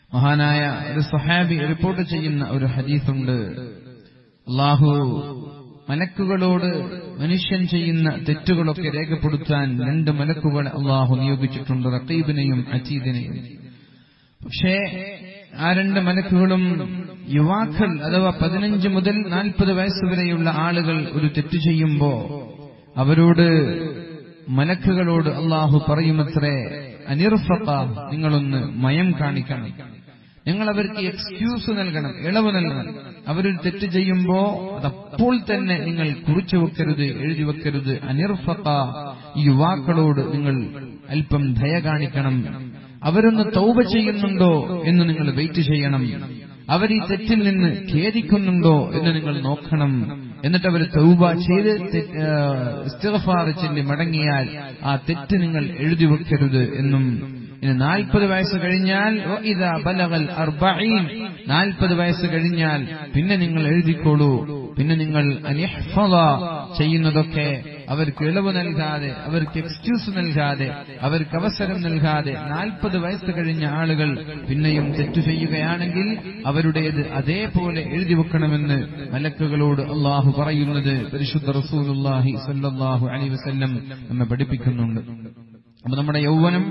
മഹാനായ ഒരു സഹാബി റിപ്പോർട്ട് ചെയ്യുന്ന ഒരു ഹദീസുണ്ട് അള്ളാഹു മലക്കുകളോട് മനുഷ്യൻ ചെയ്യുന്ന തെറ്റുകളൊക്കെ രേഖപ്പെടുത്താൻ രണ്ട് മലക്കുകളെ അള്ളാഹു നിയോഗിച്ചിട്ടുണ്ട് റക്കീബിനെയും അച്ചീദിനെയും പക്ഷേ ആ രണ്ട് മലക്കുകളും യുവാക്കൾ അഥവാ പതിനഞ്ച് മുതൽ നാൽപ്പത് വയസ്സുവരെയുള്ള ആളുകൾ ഒരു തെറ്റ് ചെയ്യുമ്പോ അവരോട് മലക്കുകളോട് അള്ളാഹു പറയുമത്രേ അനിർഫത്ത നിങ്ങളൊന്ന് മയം കാണിക്കണം നിങ്ങൾ അവർക്ക് എക്സ്ക്യൂസ് നൽകണം ഇളവ് നൽകണം അവരൊരു തെറ്റ് ചെയ്യുമ്പോ അതപ്പോൾ തന്നെ നിങ്ങൾ കുറിച്ചു വെക്കരുത് എഴുതി വെക്കരുത് അനിർഫത്ത ഈ യുവാക്കളോട് നിങ്ങൾ അല്പം ദയ കാണിക്കണം അവരൊന്ന് തൗബ ചെയ്യുന്നുണ്ടോ എന്ന് നിങ്ങൾ വെയിറ്റ് ചെയ്യണം അവർ ഈ തെറ്റിൽ നിന്ന് ഖേദിക്കുന്നുണ്ടോ എന്ന് നിങ്ങൾ നോക്കണം എന്നിട്ട് അവർ തൗബ ചെയ്ത് ഇസ്തിഗ്ഫാർ ചൊല്ലി മടങ്ങിയാൽ ആ തെറ്റ് നിങ്ങൾ എഴുതി വെക്കരുത് എന്നും ഇനി നാൽപ്പത് വയസ്സ് കഴിഞ്ഞാൽ ഇതാ ബലകൽ അർബഈൻ നാൽപ്പത് വയസ്സ് കഴിഞ്ഞാൽ പിന്നെ നിങ്ങൾ എഴുതിക്കോളൂ പിന്നെ നിങ്ങൾ അനിഹ്ഫള ചെയ്യുന്നതൊക്കെ അവർക്ക് ഇളവ് നൽകാതെ അവർക്ക് എക്സ്ക്യൂസ് നൽകാതെ അവർക്ക് അവസരം നൽകാതെ നാൽപ്പത് വയസ്സ് കഴിഞ്ഞ ആളുകൾ പിന്നെയും തെറ്റു ചെയ്യുകയാണെങ്കിൽ അവരുടേത് അതേപോലെ എഴുതി വെക്കണമെന്ന് മലക്കുകളോട് അള്ളാഹു പറയുന്നത് പരിശുദ്ധ റസൂലുല്ലാഹി സല്ലല്ലാഹു അലൈഹി വസല്ലം നമ്മെ പഠിപ്പിക്കുന്നുണ്ട് അപ്പൊ നമ്മുടെ യൗവനം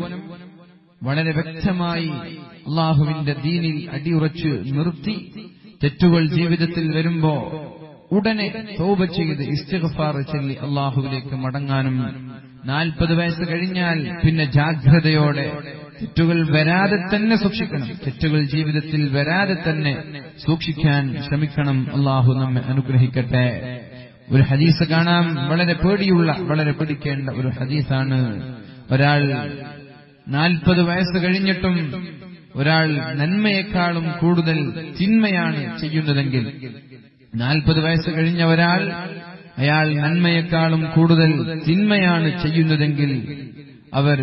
വളരെ വ്യക്തമായി അള്ളാഹുവിന്റെ ദീനിൽ അടിയുറച്ച് നിർത്തി തെറ്റുകൾ ജീവിതത്തിൽ വരുമ്പോ ഉടനെ തോപ ചെയ്ത് ഇസ്തിഗ്ഫാർ ചൊല്ലി അള്ളാഹുവിലേക്ക് മടങ്ങാനും നാൽപ്പത് വയസ്സ് കഴിഞ്ഞാൽ പിന്നെ ജാഗ്രതയോടെ തെറ്റുകൾ വരാതെ തന്നെ സൂക്ഷിക്കണം തെറ്റുകൾ ജീവിതത്തിൽ വരാതെ തന്നെ സൂക്ഷിക്കാൻ ശ്രമിക്കണം അള്ളാഹു നമ്മെ അനുഗ്രഹിക്കട്ടെ ഒരു ഹദീസ് കാണാം വളരെ പേടിയുള്ള വളരെ പേടിക്കേണ്ട ഒരു ഹദീസാണ് ഒരാൾ നാൽപ്പത് വയസ്സ് കഴിഞ്ഞിട്ടും ഒരാൾ നന്മയെക്കാളും കൂടുതൽ തിന്മയാണ് ചെയ്യുന്നതെങ്കിൽ നാൽപ്പത് വയസ്സ് കഴിഞ്ഞ ഒരാൾ അയാൾ നന്മയെക്കാളും കൂടുതൽ തിന്മയാണ് ചെയ്യുന്നതെങ്കിൽ അവർ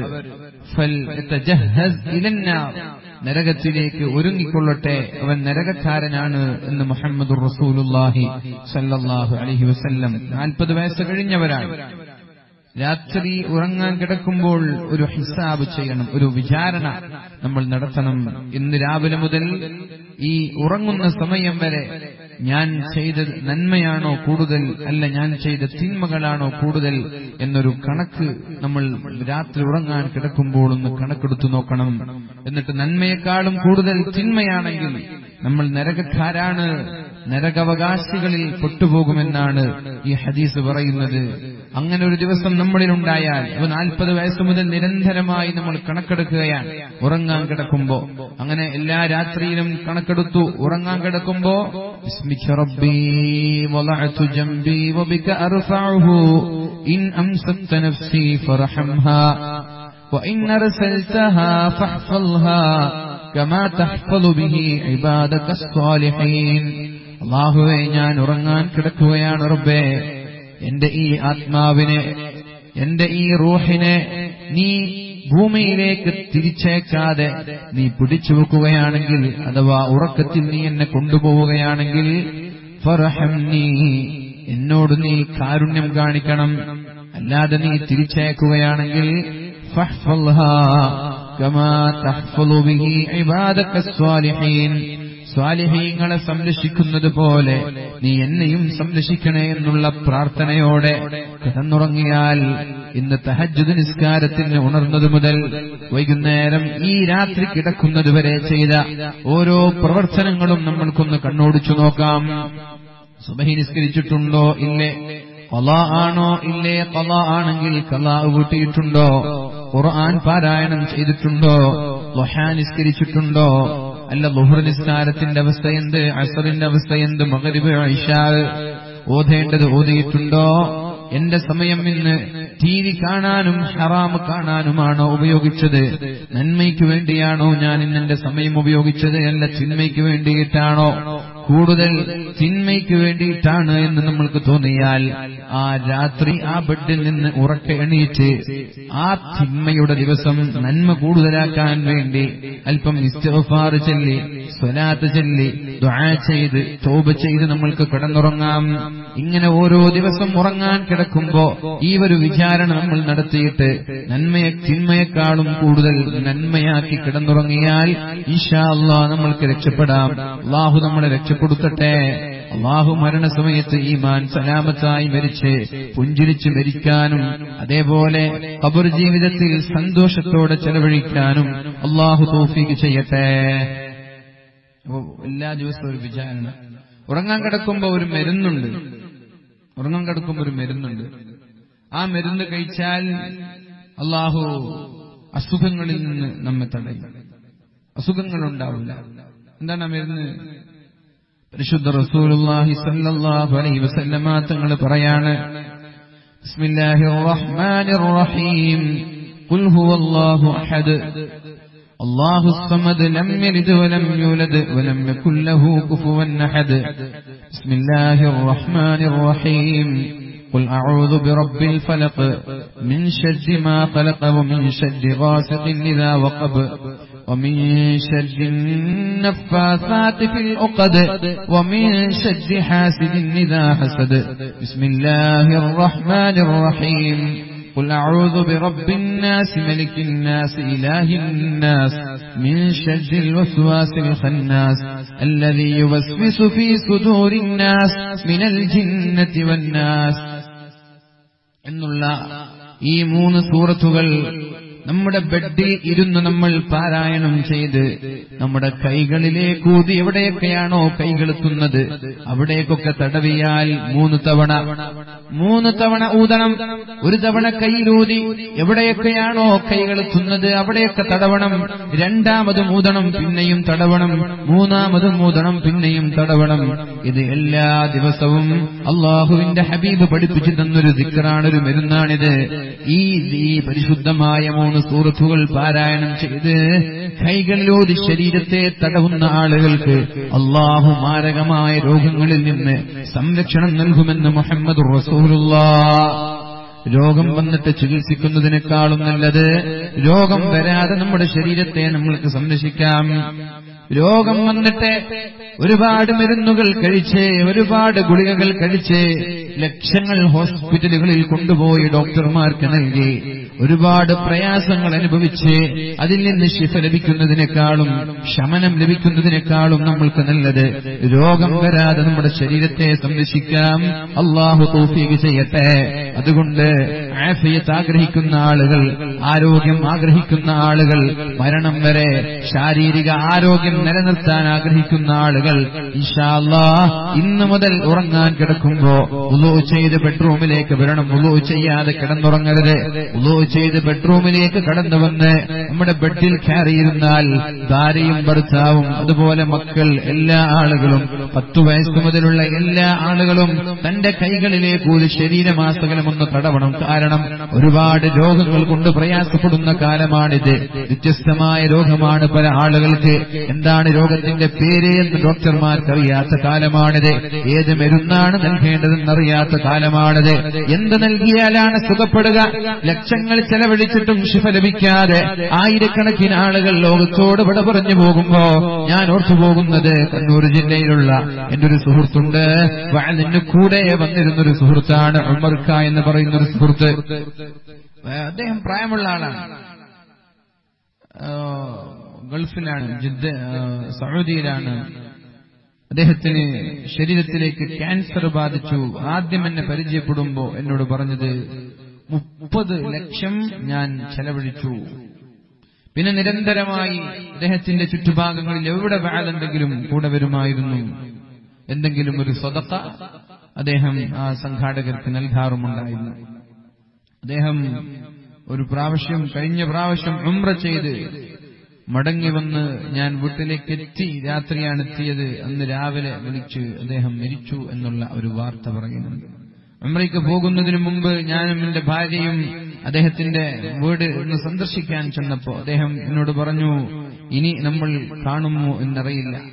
നരകത്തിലേക്ക് ഒരുങ്ങിക്കൊള്ളട്ടെ അവൻ നരകക്കാരനാണ് എന്ന് മുഹമ്മദ് റസൂലുല്ലാഹി സല്ലല്ലാഹു അലൈഹി വസല്ലം നാൽപ്പത് വയസ്സ് കഴിഞ്ഞവരാണ് രാത്രി ഉറങ്ങാൻ കിടക്കുമ്പോൾ ഒരു ഹിസാബ് ചെയ്യണം ഒരു വിചാരണ നമ്മൾ നടത്തണം ഇന്ന് രാവിലെ മുതൽ ഈ ഉറങ്ങുന്ന സമയം വരെ ഞാൻ ചെയ്ത നന്മയാണോ കൂടുതൽ അല്ല ഞാൻ ചെയ്ത തിന്മകളാണോ കൂടുതൽ എന്നൊരു കണക്ക് നമ്മൾ രാത്രി ഉറങ്ങാൻ കിടക്കുമ്പോൾ ഒന്ന് കണക്കെടുത്തു നോക്കണം എന്നിട്ട് നന്മയെക്കാളും കൂടുതൽ തിന്മയാണെങ്കിൽ നമ്മൾ നരകക്കാരാണ് നരകവകാശികളിൽ പെട്ടുപോകുമെന്നാണ് ഈ ഹദീസ് പറയുന്നത് അങ്ങനെ ഒരു ദിവസം നമ്മളിൽ ഉണ്ടായാൽ അത് നാൽപ്പത് വയസ്സ് മുതൽ നിരന്തരമായി നമ്മൾ കണക്കെടുക്കുകയാണ് ഉറങ്ങാൻ കിടക്കുമ്പോ അങ്ങനെ എല്ലാ രാത്രിയിലും കണക്കെടുത്തു ഉറങ്ങാൻ കിടക്കുമ്പോ إن أمسكت نفسي فرحمها وإن أرسلتها فاحفظها كما تحفظ به عبادك الصالحين അള്ളാഹുവെ ഞാൻ ഉറങ്ങാൻ കിടക്കുകയാണ് റബ്ബേ എന്റെ ഈ ആത്മാവിനെ എന്റെ ഈ റൂഹിനെ നീ ഭൂമിയിലേക്ക് തിരിച്ചേക്കാതെ നീ പിടിച്ചു വെക്കുകയാണെങ്കിൽ അഥവാ ഉറക്കത്തിൽ നീ എന്നെ കൊണ്ടുപോവുകയാണെങ്കിൽ ഫറഹം നീ എന്നോട് നീ കാരുണ്യം കാണിക്കണം അല്ലാതെ നീ തിരിച്ചേക്കുകയാണെങ്കിൽ സ്വാലിഹീങ്ങളെ സംരക്ഷിക്കുന്നത് പോലെ നീ എന്നെയും സംരക്ഷിക്കണേ എന്നുള്ള പ്രാർത്ഥനയോടെ കിടന്നുറങ്ങിയാൽ ഇന്ന് തഹജുദ് നിസ്കാരത്തിന് ഉണർന്നതു മുതൽ വൈകുന്നേരം ഈ രാത്രി കിടക്കുന്നത് വരെ ചെയ്ത ഓരോ പ്രവർത്തനങ്ങളും നമ്മൾക്കൊന്ന് കണ്ണോടിച്ചു നോക്കാം സുബഹി നിസ്കരിച്ചിട്ടുണ്ടോ ഇല്ലേ കല ആണോ ഇല്ലേ കല ആണെങ്കിൽ കല വീട്ടിയിട്ടുണ്ടോ ഖുർആൻ പാരായണം ചെയ്തിട്ടുണ്ടോ ലൊഹാ നിസ്കരിച്ചിട്ടുണ്ടോ അല്ല ലുഹർ നിസ്കാരത്തിന്റെ അവസ്ഥ എന്ത് അസറിന്റെ അവസ്ഥ എന്ത് മകരിബ് ഐഷാ ഓതേണ്ടത് ഓതിയിട്ടുണ്ടോ എന്റെ സമയം ഇന്ന് ടി വി കാണാനും ഹറാമ് കാണാനുമാണോ ഉപയോഗിച്ചത് നന്മയ്ക്ക് വേണ്ടിയാണോ ഞാൻ ഇന്ന് എന്റെ സമയം ഉപയോഗിച്ചത് അല്ല തിന്മയ്ക്ക് വേണ്ടിയിട്ടാണോ കൂടുതൽ തിന്മയ്ക്ക് വേണ്ടിയിട്ടാണ് എന്ന് നമ്മൾക്ക് തോന്നിയാൽ ആ രാത്രി ആ ബെഡിൽ നിന്ന് ഉറക്കെ എണീറ്റ് ആ തിന്മയുടെ ദിവസം നന്മ കൂടുതലാക്കാൻ വേണ്ടി അല്പം ഇസ്തഫാർ ചൊല്ലി സ്വലാത്ത് ചൊല്ലി ദുആ ചെയ്ത് തോപ ചെയ്ത് നമ്മൾക്ക് കിടന്നുറങ്ങാം ഇങ്ങനെ ഓരോ ദിവസം ഉറങ്ങാൻ കിടക്കുമ്പോ ഈ ഒരു വിചാരണ നമ്മൾ നടത്തിയിട്ട് നന്മയെ തിന്മയെക്കാളും കൂടുതൽ നന്മയാക്കി കിടന്നുറങ്ങിയാൽ ഈശാ അള്ളാ നമ്മൾക്ക് രക്ഷപ്പെടാം അള്ളാഹു നമ്മളെ രക്ഷപ്പെടുത്തട്ടെ അള്ളാഹു മരണസമയത്ത് ഈമാൻ സലാമത്തായി മരിച്ച് പുഞ്ചിരിച്ച് മരിക്കാനും അതേപോലെ കബർ ജീവിതത്തിൽ സന്തോഷത്തോടെ ചെലവഴിക്കാനും അള്ളാഹു തോഫീക്ക് ചെയ്യട്ടെ അപ്പൊ എല്ലാ ദിവസവും ഒരു വിചാരണ ഉറങ്ങാൻ കിടക്കുമ്പോ ഒരു മരുന്നുണ്ട് ഉറങ്ങാൻ കിടക്കുമ്പോ ഒരു മരുന്നുണ്ട് ആ മരുന്ന് കഴിച്ചാൽ അള്ളാഹു അസുഖങ്ങളിൽ നിന്ന് നമ്മെ തടയും അസുഖങ്ങൾ ഉണ്ടാവില്ല എന്താണ് ആ മരുന്ന് പരിശുദ്ധ റസൂലുള്ളാഹി സ്വല്ലല്ലാഹു അലൈഹി വസല്ലമ തങ്ങൾ പറയാണ് ബിസ്മില്ലാഹിർ റഹ്മാനിർ റഹീം ഖുൽ ഹുവല്ലാഹു അഹദ് അല്ലാഹു الصمد ലം യലിദ് വലം യൂലദ് വലം യകുൽ ലഹു കുഫുവൻ അഹദ് ബിസ്മില്ലാഹിർ റഹ്മാനിർ റഹീം قل أعوذ برب الفلق من شر ما خلق ومن شر غاسق إذا وقب ومن شر النفاثات في العقد ومن شر حاسد إذا حسد بسم الله الرحمن الرحيم قل أعوذ برب الناس ملك الناس إله الناس من شر الوسواس الخناس الذي يوسوس في صدور الناس من الجنة والناس എന്നുള്ള ഈ മൂന്ന് സൂറത്തുകൾ നമ്മുടെ ബെഡിൽ ഇരുന്ന് നമ്മൾ പാരായണം ചെയ്ത് നമ്മുടെ കൈകളിലേക്ക് ഊതി എവിടെയൊക്കെയാണോ കൈകളെത്തുന്നത് അവിടേക്കൊക്കെ തടവിയാൽ മൂന്ന് തവണ മൂന്ന് തവണ ഊതണം ഒരു തവണ കൈയിലൂതി എവിടെയൊക്കെയാണോ കൈകളെത്തുന്നത് അവിടെയൊക്കെ തടവണം രണ്ടാമതും ഊതണം പിന്നെയും തടവണം മൂന്നാമതും ഊതണം പിന്നെയും തടവണം ഇത് എല്ലാ ദിവസവും അള്ളാഹുവിന്റെ ഹബീബ് പഠിപ്പിച്ചു തന്നൊരു ദിക്കറാണ് ഒരു മരുന്നാണിത് ഈ ഈ പരിശുദ്ധമായ മൂന്ന് സൂറത്തുകൾ പാരായണം ചെയ്ത് കൈകളിലൂതി ശരീരത്തെ തടവുന്ന ആളുകൾക്ക് അള്ളാഹു മാരകമായ രോഗങ്ങളിൽ നിന്ന് സംരക്ഷണം നൽകുമെന്ന് മുഹമ്മദ് റസൂലുള്ള രോഗം വന്നിട്ട് ചികിത്സിക്കുന്നതിനേക്കാളും നല്ലത് രോഗം വരാതെ നമ്മുടെ ശരീരത്തെ നമ്മൾക്ക് സംരക്ഷിക്കാം രോഗം വന്നിട്ട് ഒരുപാട് മരുന്നുകൾ കഴിച്ച് ഒരുപാട് ഗുളികകൾ കഴിച്ച് ലക്ഷങ്ങൾ ഹോസ്പിറ്റലുകളിൽ കൊണ്ടുപോയി ഡോക്ടർമാർക്ക് നൽകി ഒരുപാട് പ്രയാസങ്ങൾ അനുഭവിച്ച് അതിൽ നിന്ന് ശിഫ ലഭിക്കുന്നതിനേക്കാളും ശമനം ലഭിക്കുന്നതിനേക്കാളും നമ്മൾക്ക് നല്ലത് രോഗം വരാതെ നമ്മുടെ ശരീരത്തെ സംരക്ഷിക്കാം അള്ളാഹു തൗഫീഖ് ചെയ്യട്ടെ അതുകൊണ്ട് ആഫിയത്ത് ആഗ്രഹിക്കുന്ന ആളുകൾ ആരോഗ്യം ആഗ്രഹിക്കുന്ന ആളുകൾ മരണം വരെ ശാരീരിക ആരോഗ്യം നിലനിർത്താൻ ആഗ്രഹിക്കുന്ന ആളുകൾ ഇൻഷാല്ലാ ഇന്ന് മുതൽ ഉറങ്ങാൻ കിടക്കുമ്പോ ഉലു ചെയ്ത് ബെഡ്റൂമിലേക്ക് വരണം ഉലു ചെയ്യാതെ കിടന്നുറങ്ങരുത് ഉലു ചെയ്ത് ബെഡ്റൂമിലേക്ക് കടന്നു വന്ന് നമ്മുടെ ബെഡിൽ കയറിയിരുന്നാൽ ഭാര്യയും ഭർത്താവും അതുപോലെ മക്കൾ എല്ലാ ആളുകളും പത്തു വയസ്സ് മുതലുള്ള എല്ലാ ആളുകളും തന്റെ കൈകളിലേക്ക് ഒരു ശരീരമാസകലം ഒന്ന് തടവണം കാരണം ഒരുപാട് രോഗങ്ങൾ കൊണ്ട് പ്രയാസപ്പെടുന്ന കാലമാണിത് വ്യത്യസ്തമായ രോഗമാണ് പല ആളുകൾക്ക് എന്താണ് രോഗത്തിന്റെ പേര് എന്ന് ഡോക്ടർമാർക്ക് അറിയാത്ത കാലമാണിത് ഏത് മരുന്നാണ് നൽകേണ്ടതെന്നറിയാത്ത കാലമാണിത് എന്ത് നൽകിയാലാണ് സുഖപ്പെടുക ലക്ഷങ്ങൾ ചെലവഴിച്ചിട്ടും ശിഫ ലഭിക്കാതെ ആയിരക്കണക്കിന് ആളുകൾ ലോകത്തോട് വിട പറഞ്ഞു പോകുമ്പോ ഞാൻ ഓർത്തു പോകുന്നത് കണ്ണൂർ ജില്ലയിലുള്ള എന്റെ ഒരു സുഹൃത്തുണ്ട് നിന്റെ കൂടെ വന്നിരുന്നൊരു സുഹൃത്താണ് ഉമർക്ക എന്ന് പറയുന്ന ഒരു സുഹൃത്ത് അദ്ദേഹം പ്രായമുള്ള ആളാണ് ഗൾഫിലാണ് ജിദ്ദ സൗദിയിലാണ് അദ്ദേഹത്തിന് ശരീരത്തിലേക്ക് ക്യാൻസർ ബാധിച്ചു ആദ്യം എന്നെ പരിചയപ്പെടുമ്പോ എന്നോട് പറഞ്ഞത് മുപ്പത് ലക്ഷം ഞാൻ ചെലവഴിച്ചു പിന്നെ നിരന്തരമായി അദ്ദേഹത്തിന്റെ ചുറ്റുഭാഗങ്ങളിൽ എവിടെ വാളുണ്ടെങ്കിലും കൂടെ വരുമായിരുന്നു എന്തെങ്കിലും ഒരു സ്വതക്ക അദ്ദേഹം ആ സംഘാടകർക്ക് നൽകാറുമുണ്ടായിരുന്നു അദ്ദേഹം ഒരു പ്രാവശ്യം കഴിഞ്ഞ പ്രാവശ്യം ഉംറ ചെയ്ത് മടങ്ങി വന്ന് ഞാൻ വീട്ടിലേക്ക് എത്തി രാത്രിയാണ് എത്തിയത് അന്ന് രാവിലെ വിളിച്ച് അദ്ദേഹം മരിച്ചു എന്നുള്ള ഒരു വാർത്ത പറയുന്നുണ്ട് ഉംറയ്ക്ക് പോകുന്നതിന് മുമ്പ് ഞാനും എന്റെ ഭാര്യയും അദ്ദേഹത്തിന്റെ വീട് ഒന്ന് സന്ദർശിക്കാൻ ചെന്നപ്പോ അദ്ദേഹം എന്നോട് പറഞ്ഞു ഇനി നമ്മൾ കാണുമോ എന്നറിയില്ല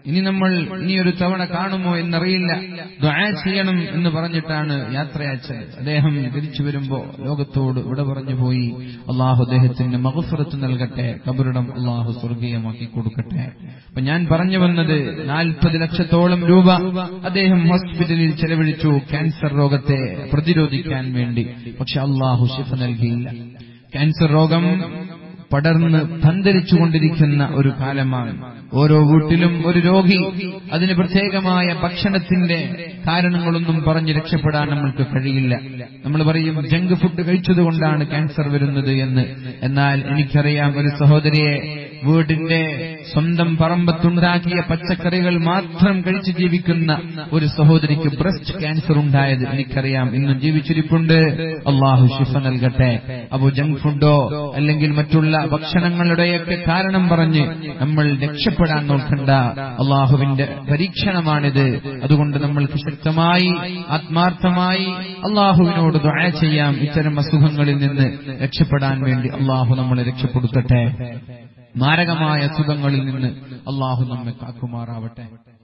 ഇനി നമ്മൾ ഇനിയൊരു തവണ കാണുമോ എന്നറിയില്ല ദുആ ചെയ്യണം എന്ന് പറഞ്ഞിട്ടാണ് യാത്രയച്ചത് അദ്ദേഹം തിരിച്ചു വരുമ്പോ ലോകത്തോട് ഇവിടെ പറഞ്ഞു പോയി അള്ളാഹു അദ്ദേഹത്തിന് മകഫറത്ത് നൽകട്ടെ കബറിടം അള്ളാഹു സ്വർഗീയമാക്കി കൊടുക്കട്ടെ അപ്പൊ ഞാൻ പറഞ്ഞു വന്നത് നാൽപ്പത് ലക്ഷത്തോളം രൂപ അദ്ദേഹം ഹോസ്പിറ്റലിൽ ചെലവഴിച്ചു ക്യാൻസർ രോഗത്തെ പ്രതിരോധിക്കാൻ വേണ്ടി പക്ഷെ അള്ളാഹു ശിഫ നൽകിയില്ല ക്യാൻസർ രോഗം പടർന്ന് പന്തലിച്ചുകൊണ്ടിരിക്കുന്ന ഒരു കാലമാണ് ഓരോ വീട്ടിലും ഒരു രോഗി അതിന് പ്രത്യേകമായ ഭക്ഷണത്തിന്റെ കാരണങ്ങളൊന്നും പറഞ്ഞ് രക്ഷപ്പെടാൻ നമ്മൾക്ക് കഴിയില്ല നമ്മൾ പറയും ജങ്ക് ഫുഡ് കഴിച്ചതുകൊണ്ടാണ് ക്യാൻസർ വരുന്നത് എന്ന് എന്നാൽ എനിക്കറിയാം ഒരു സഹോദരിയെ വീടിന്റെ സ്വന്തം പറമ്പത്തുണ്ടാക്കിയ പച്ചക്കറികൾ മാത്രം കഴിച്ച് ജീവിക്കുന്ന ഒരു സഹോദരിക്ക് ബ്രസ്റ്റ് ക്യാൻസർ ഉണ്ടായത് എനിക്കറിയാം ഇന്നും ജീവിച്ചിരിപ്പുണ്ട് അള്ളാഹു ശിഫ നൽകട്ടെ അപ്പോ ജങ്ക് ഫുഡോ അല്ലെങ്കിൽ മറ്റുള്ള ഭക്ഷണങ്ങളുടെയൊക്കെ കാരണം പറഞ്ഞ് നമ്മൾ രക്ഷപ്പെടാൻ നോക്കണ്ട അള്ളാഹുവിന്റെ പരീക്ഷണമാണിത് അതുകൊണ്ട് നമ്മൾക്ക് ശക്തമായി ആത്മാർത്ഥമായി അള്ളാഹുവിനോട് ദുആ ചെയ്യാം ഇത്തരം അസുഖങ്ങളിൽ നിന്ന് രക്ഷപ്പെടാൻ വേണ്ടി അള്ളാഹു നമ്മളെ രക്ഷപ്പെടുത്തട്ടെ മാരകമായ അസുഖങ്ങളിൽ നിന്ന് അള്ളാഹു നമ്മെ കാക്കുമാറാവട്ടെ